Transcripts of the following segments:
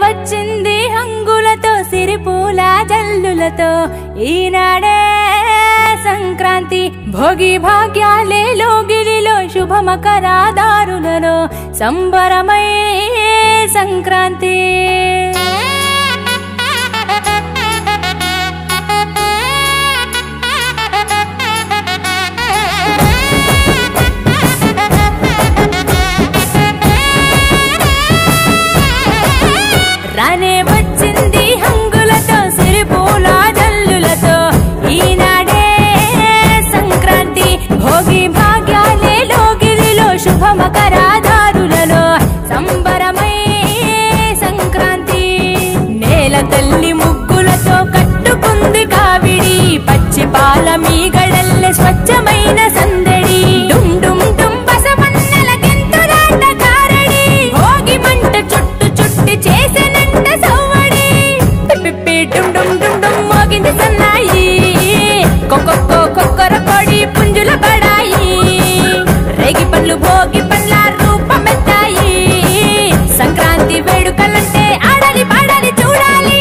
వచ్చింది హంగులతో సిరిపూల జల్లులతో ఈనాడే సంక్రాంతి భోగి భాగ్యాలే లోగిలిలో శుభమకరాదారులలో సంబరమై సంక్రాంతి రానే వచ్చింది హంగులతో సిరిపూల జల్లులతో ఈనాడే సంక్రాంతి భోగి భాగ్యాలే లోగిలిలో శుభమకరాదారులలో సంబరమై సంక్రాంతి నేల తల్లి ముగ్గులతో కట్టుకుంది కావిడి పచ్చి పాల మీగడల్లె స్వచ్ఛమైన సందడి డుమ్ డుమ్ డుమ్ బసవన్నెలకెంతురాట కారడి భోగి మంట చుట్టు చుట్టి చేసినంట సవ్వడి పిప్పి డుమ్ డుమ్ డుమ్ డుమ్ మోగింది సన్నాయి కొక్కొక్కో కొక్కర కొడి పుంజుల బడాయి రేగి పండ్లు భోగి పండ్ల రూపమెత్తాయి సంక్రాంతి వేడుకలంటే ఆడాలి పాడాలి చూడాలి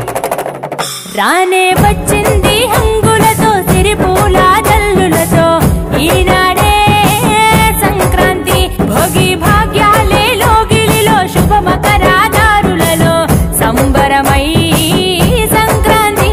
రానే వచ్చింది హంగులతో సిరిపూల జల్లులతో ఈనాడే సంక్రాంతి భోగి భాగ్యాలే లోగిలిలో శుభమకరాదారులలో సంబరమై సంక్రాంతి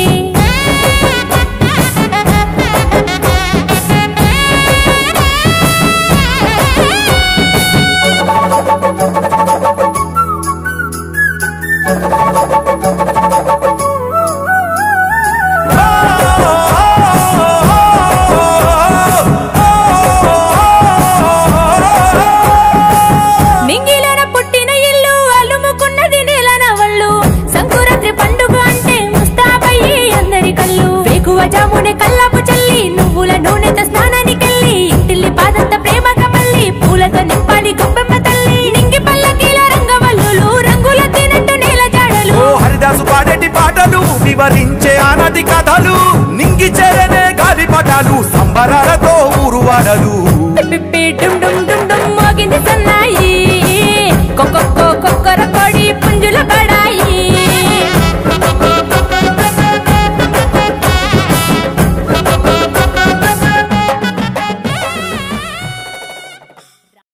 మింగిలోన పుట్టిన ఇల్లు అలుముకున్నది నేలన వళ్ళు సంకురాత్రి పండుగ అంటే ముస్తాబయ్యి అందరి కళ్ళు వేకువ జామునే కల్లాపు చల్లి నువ్వుల నూనెతో స్నానానికెళ్ళి ఇంటిల్లి పాదంత ప్రేమగా మళ్ళీ పూలతో నింపాలి గొప్పమ్మ తల్లి నింగి పల్లకీల రంగవల్లులు రంగుల తినట్టు నేల జాడలు ఓ హరిదాసు పాడేటి పాటలు వివరించే ఆనది కథలు నింగి చెరనే గాలిపటాలు సంబరాలతో ఊరువాడలు పిప్పి డుమ్ డుమ్ డుమ్ డుమ్ మోగింది సన్నాయి కొక్కొక్కో కొక్కర కొడి